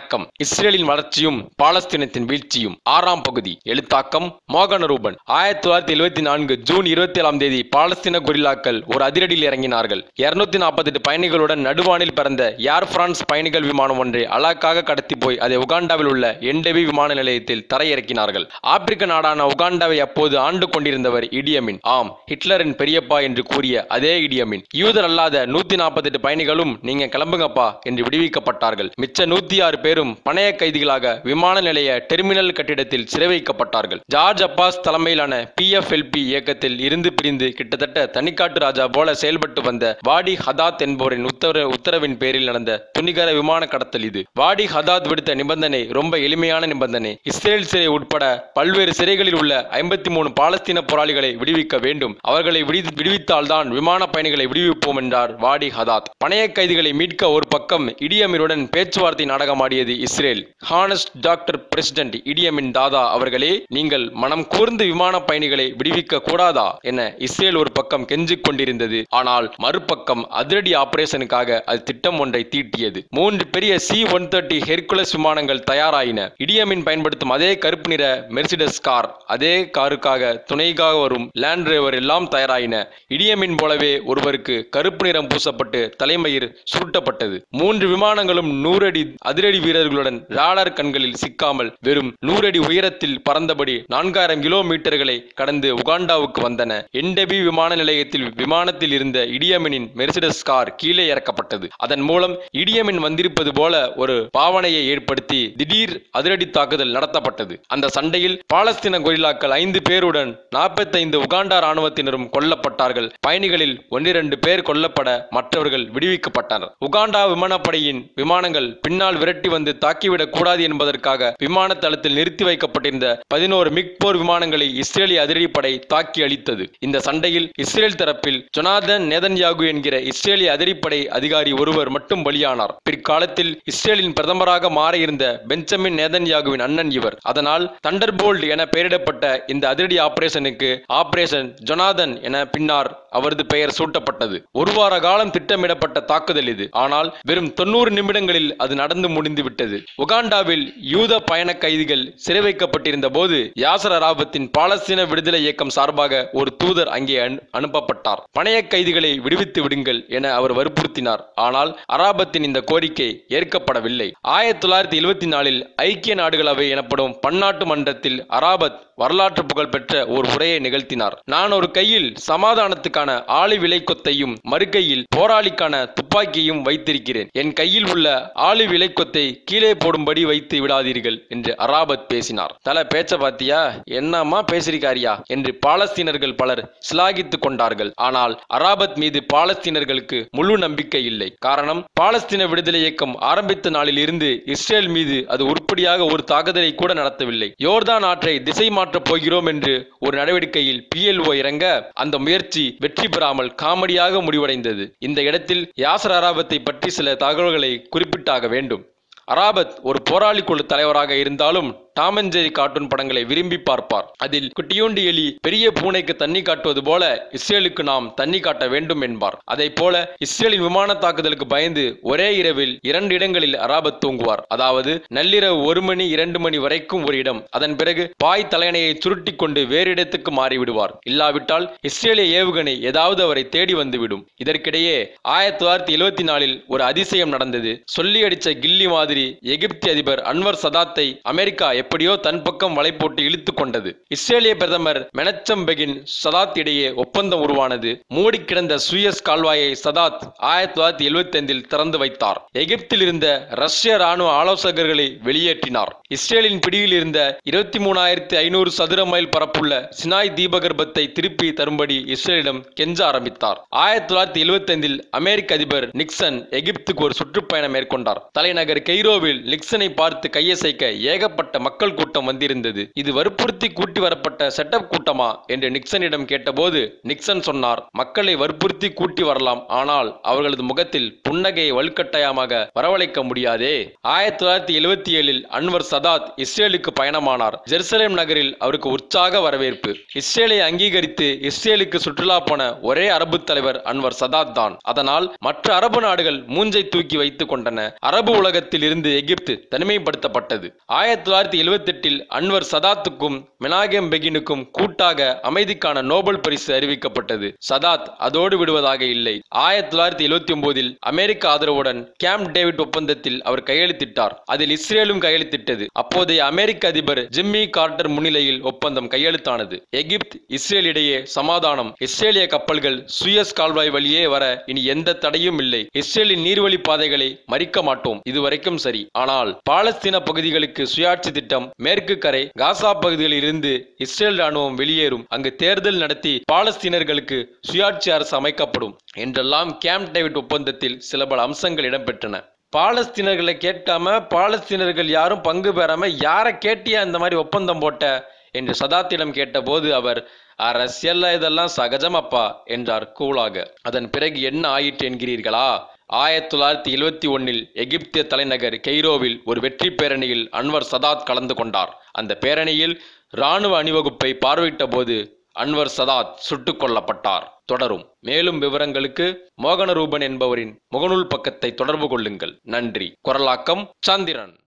வணக்கம் இஸ்ரேலின் வளர்ச்சியும் பாலஸ்தீனத்தின் வீழ்ச்சியும் ஆறாம் பகுதி எழுத்தாக்கம் மோகன ரூபன் ஆயிரத்தி தொள்ளாயிரத்தி எழுபத்தி நான்கு ஜூன் இருபத்தி ஏழாம் தேதி பாலஸ்தீன கொரில்லாக்கள் ஒரு அதிரடியில் இறங்கினார்கள் இருநூத்தி நாற்பத்தெட்டு பயணிகளுடன் நடுவானில் பிறந்த ஏர் பிரான்ஸ் பயணிகள் விமானம் ஒன்றை அலாக்காக கடத்தி போய் அதை உகாண்டாவில் உள்ள என்டெபி விமான நிலையத்தில் தரையிறக்கினார்கள் ஆப்பிரிக்க நாடான உகாண்டாவை அப்போது ஆண்டு கொண்டிருந்தவர் இடியமின் ஆம் ஹிட்லரின் பெரியப்பா என்று கூறிய அதே இடியமின் யூதர் அல்லாத நூத்தி நாற்பத்தெட்டு பயணிகளும் நீங்க கிளம்புங்கப்பா என்று விடுவிக்கப்பட்டார்கள் மிச்ச நூத்தி ஆறு பேரும் பணைய கைதிகளாக விமான நிலைய டெர்மினல் கட்டிடத்தில் சிறை வைக்கப்பட்டார்கள் ஜார்ஜ் அப்பாஸ் தலைமையிலான பிஎஃப்எல்பி இயக்கத்தில் இருந்து பிரிந்து கிட்டத்தட்ட தனிக்காட்டு ராஜா போல செயல்பட்டு வந்த வாடி ஹதாத் என்பவரின் உத்தர உத்தரவின் பேரில் நடந்த துணிகர விமான கடத்தல் இது வாடி ஹதாத் விடுத்த நிபந்தனை ரொம்ப எளிமையான நிபந்தனை இஸ்ரேல் சிறை உட்பட பல்வேறு சிறைகளில் உள்ள ஐம்பத்தி மூணு பாலஸ்தீன போராளிகளை விடுவிக்க வேண்டும் அவர்களை விடுவி விடுவித்தால்தான் விமான பயணிகளை விடுவிப்போம் என்றார் வாடி ஹதாத் பணைய கைதிகளை மீட்க ஒரு பக்கம் இடியமினுடன் பேச்சுவார்த்தை நாடகமாடியது Israel honest doctor president Idi Amin Dada அவர்களே நீங்கள் மனம் கூர்ந்து விமான பயணிகளை விடுவிக்க கூடாதா என இஸ்ரேல் ஒரு பக்கம் கெஞ்சிக் கொண்டிருந்தது ஆனால் மறுபக்கம் அதிரடி ஆபரேஷனுக்காக அது திட்டம் ஒன்றை தீட்டியது மூன்று பெரிய சி ஒன் தேர்ட்டி ஹெர்குலஸ் விமானங்கள் தயாராயின இடியமின் பயன்படுத்தும் அதே கருப்பு நிற மெர்சிடஸ் கார் அதே காருக்காக துணைக்காக வரும் லேண்ட் ரோவர் எல்லாம் தயாராயின இடியமின் போலவே ஒருவருக்கு கருப்பு நிறம் பூசப்பட்டு தலைமயிர் சுருட்டப்பட்டது மூன்று விமானங்களும் நூறடி அதிரடி வீரர்களுடன் ராடார் கண்களில் சிக்காமல் வெறும் நூறடி உயரத்தில் பறந்தபடி நான்காயிரம் கிலோமீட்டர்களை கடந்து உகாண்டாவுக்கு வந்தன என்டெபி விமான நிலையத்தில் விமானத்தில் இருந்த இடியமினின் மெர்சிடஸ் கார் கீழே இறக்கப்பட்டது அதன் மூலம் இடியமின் வந்திருப்பது போல ஒரு பாவனையை ஏற்படுத்தி திடீர் அதிரடி தாக்குதல் நடத்தப்பட்டது அந்த சண்டையில் பாலஸ்தீன கொரில்லாக்கள் ஐந்து பேருடன் நாற்பத்தைந்து உகாண்டா ராணுவத்தினரும் கொல்லப்பட்டார்கள் பயணிகளில் ஒன்னிரண்டு பேர் கொல்லப்பட மற்றவர்கள் விடுவிக்கப்பட்டனர் உகாண்டா விமானப்படையின் விமானங்கள் பின்னால் விரட்டி வந்து தாக்கிவிடக் கூடாது என்பதற்காக விமான தளத்தில் நிறுத்தி வைக்கப்பட்டிருந்த பதினோரு மிக் போர் விமானங்களை இஸ்ரேலிய அதிரடிப்படை தாக்கி அளித்தது இந்த சண்டையில் இஸ்ரேல் தரப்பில் ஜொனாதன் நேதன்யாகு என்கிற இஸ்ரேலிய அதிரடிப்படை அதிகாரி ஒருவர் மட்டும் பலியானார் பிற்காலத்தில் இஸ்ரேலின் பிரதமராக மாற இருந்த பெஞ்சமின் நேதன்யாகுவின் அண்ணன் இவர் அதனால் தண்டர்போல்ட் என பெயரிடப்பட்ட இந்த அதிரடி ஆபரேஷனுக்கு ஆபரேஷன் ஜொனாதன் என பின்னார் அவரது பெயர் சூட்டப்பட்டது ஒரு வார காலம் திட்டமிடப்பட்ட தாக்குதல் இது ஆனால் வெறும் தொண்ணூறு நிமிடங்களில் அது நடந்து முடிந்து விட்டது உகாண்டாவில் யூத பயண கைதிகள் சிறை வைக்கப்பட்டிருந்த போது யாசர் அராபத்தின் பாலஸ்தீன விடுதலை இயக்கம் சார்பாக ஒரு தூதர் அங்கே அனு- அனுப்பப்பட்டார் பணைய கைதிகளை விடுவித்து விடுங்கள் என அவர் வற்புறுத்தினார் ஆனால் அராபத்தின் இந்த கோரிக்கை ஏற்கப்படவில்லை ஆயிரத்தி தொள்ளாயிரத்தி எழுபத்தி நாலில் ஐக்கிய நாடுகள் அவை எனப்படும் பன்னாட்டு மன்றத்தில் அராபத் வரலாற்று புகழ் பெற்ற ஒரு உரையை நிகழ்த்தினார் நான் ஒரு கையில் சமாதானத்துக்கான ஆளி விலைக்கொத்தையும் மறுகையில் போராளிக்கான துப்பாக்கியையும் வைத்திருக்கிறேன் என் கையில் உள்ள ஆளி விலைக்கொத்தை கீழே போடும்படி வைத்து விடாதீர்கள் என்று அராபத் பேசினார் தல பேச்ச பாத்தியா என்னம்மா பேசிருக்காரியா என்று பாலஸ்தீனர்கள் பலர் சிலாகித்துக் கொண்டார்கள் ஆனால் அராபத் மீது பாலஸ்தீனர்களுக்கு முழு நம்பிக்கை இல்லை காரணம் பாலஸ்தீன விடுதலை இயக்கம் ஆரம்பித்த நாளில் இருந்து இஸ்ரேல் மீது அது உருப்படியாக ஒரு தாக்குதலை கூட நடத்தவில்லை யோர்தான் ஆற்றை திசை மாற்றப் போகிறோம் என்று ஒரு நடவடிக்கையில் பிஎல்ஓ இறங்க அந்த முயற்சி வெற்றி பெறாமல் காமெடியாக முடிவடைந்தது இந்த இடத்தில் யாசர் அராபத்தை பற்றி சில தகவல்களை குறிப்பிட்டாக வேண்டும் அராபத் ஒரு போராளி குழு தலைவராக இருந்தாலும் டாம் அண்ட் ஜெரி கார்ட்டூன் படங்களை விரும்பி பார்ப்பார் அதில் குட்டியோண்டி எலி பெரிய பூனைக்கு தண்ணி காட்டுவது போல இஸ்ரேலுக்கு நாம் தண்ணி காட்ட வேண்டும் என்பார் அதை போல இஸ்ரேலின் விமான தாக்குதலுக்கு பயந்து ஒரே இரவில் இரண்டு இடங்களில் அராபத் தூங்குவார் அதாவது நள்ளிரவு ஒரு மணி இரண்டு மணி வரைக்கும் ஒரு இடம் அதன் பிறகு பாய் தலையணையை சுருட்டி கொண்டு வேறு இடத்துக்கு மாறிவிடுவார் இல்லாவிட்டால் இஸ்ரேலிய ஏவுகணை ஏதாவது அவரை தேடி வந்துவிடும் இதற்கிடையே ஆயிரத்தி தொள்ளாயிரத்தி எழுபத்தி நாலில் ஒரு அதிசயம் நடந்தது சொல்லி அடிச்ச கில்லி மாதிரி எகிப்திய அதிபர் அன்வர் சதாத்தை அமெரிக்கா எப்படியோ தன் பக்கம் வலை போட்டு இழுத்து கொண்டது இஸ்ரேலிய பிரதமர் மெனச்சம் பெகின் சதாத் இடையே ஒப்பந்தம் உருவானது மூடி கிடந்த சுயஸ் கால்வாயை சதாத் ஆயிரத்தி தொள்ளாயிரத்தி எழுபத்தி ஐந்தில் திறந்து வைத்தார் எகிப்தில் இருந்த ரஷ்ய ராணுவ ஆலோசகர்களை வெளியேற்றினார் இஸ்ரேலின் பிடியில் இருந்த இருபத்தி மூணாயிரத்தி ஐநூறு சதுர மைல் பரப்புள்ள சினாய் தீபகற்பத்தை திருப்பி தரும்படி இஸ்ரேலிடம் கெஞ்ச ஆரம்பித்தார் ஆயிரத்தி தொள்ளாயிரத்தி எழுபத்தி ஐந்தில் அமெரிக்க அதிபர் நிக்சன் எகிப்துக்கு ஒரு சுற்றுப்பயணம் மேற்கொண்டார் தலைநகர் கெய்ரோவில் நிக்சனை பார்த்து கையசைக்க ஏகப்பட்ட மக்கள் மக்கள் கூட்டம் வந்திருந்தது இது வற்புறுத்தி கூட்டி வரப்பட்ட செட்டப் கூட்டமா என்று நிக்சனிடம் கேட்டபோது நிக்சன் சொன்னார் மக்களை வற்புறுத்தி கூட்டி வரலாம் ஆனால் அவர்களது முகத்தில் புன்னகையை வலுக்கட்டாயமாக வரவழைக்க முடியாதே ஆயிரத்தி தொள்ளாயிரத்தி எழுவத்தி ஏழில் அன்வர் சதாத் இஸ்ரேலுக்கு பயணமானார் ஜெருசலேம் நகரில் அவருக்கு உற்சாக வரவேற்பு இஸ்ரேலை அங்கீகரித்து இஸ்ரேலுக்கு சுற்றுலா போன ஒரே அரபு தலைவர் அன்வர் சதாத் தான் அதனால் மற்ற அரபு நாடுகள் மூஞ்சை தூக்கி வைத்துக் கொண்டன அரபு உலகத்தில் இருந்து எகிப்து தனிமைப்படுத்தப்பட்டது ஆயிரத்தி தொள்ளாயிரத்தி எழுவத்தி எட்டில் அன்வர் சதாத்துக்கும் மெனாகேம் பெகினுக்கும் கூட்டாக அமைதிக்கான நோபல் பரிசு அறிவிக்கப்பட்டது சதாத் அதோடு விடுவதாக இல்லை ஆயிரத்தி தொள்ளாயிரத்தி எழுவத்தி ஒன்பதில் அமெரிக்க ஆதரவுடன் கேம்ப் டேவிட் ஒப்பந்தத்தில் அவர் கையெழுத்திட்டார் அதில் இஸ்ரேலும் கையெழுத்திட்டது அப்போதைய அமெரிக்க அதிபர் ஜிம்மி கார்ட்டர் முன்னிலையில் ஒப்பந்தம் கையெழுத்தானது எகிப்து இஸ்ரேல் இடையே சமாதானம் இஸ்ரேலிய கப்பல்கள் சுயஸ் கால்வாய் வழியே வர இனி எந்த தடையும் இல்லை இஸ்ரேலின் நீர்வழி பாதைகளை மறிக்க மாட்டோம் இதுவரைக்கும் சரி ஆனால் பாலஸ்தீன பகுதிகளுக்கு சுயாட்சி திட்டம் மேற்கு கரை காசா பகுதிகளில் இருந்து இஸ்ரேல் ராணுவம் வெளியேறும் அங்கு தேர்தல் நடத்தி பாலஸ்தீனர்களுக்கு சுயாட்சி அரசு அமைக்கப்படும் என்றெல்லாம் கேம்ப் டேவிட் ஒப்பந்தத்தில் சில பல அம்சங்கள் இடம்பெற்றன பாலஸ்தீனர்களை கேட்காம பாலஸ்தீனர்கள் யாரும் பங்கு பெறாம யாரை கேட்டியா இந்த மாதிரி ஒப்பந்தம் போட்ட என்று சதாத்திடம் கேட்டபோது அவர் அரசியல்ல இதெல்லாம் சகஜமப்பா என்றார் கூலாக அதன் பிறகு என்ன ஆயிற்று என்கிறீர்களா ஆயிரத்தி தொள்ளாயிரத்தி எழுவத்தி ஒன்னில் எகிப்திய தலைநகர் கெய்ரோவில் ஒரு வெற்றி பேரணியில் அன்வர் சதாத் கலந்து கொண்டார் அந்த பேரணியில் இராணுவ அணிவகுப்பை பார்வையிட்ட போது அன்வர் சதாத் சுட்டுக் கொல்லப்பட்டார் தொடரும் மேலும் விவரங்களுக்கு மோகனரூபன் என்பவரின் முகநூல் பக்கத்தை தொடர்பு கொள்ளுங்கள் நன்றி குரலாக்கம் சந்திரன்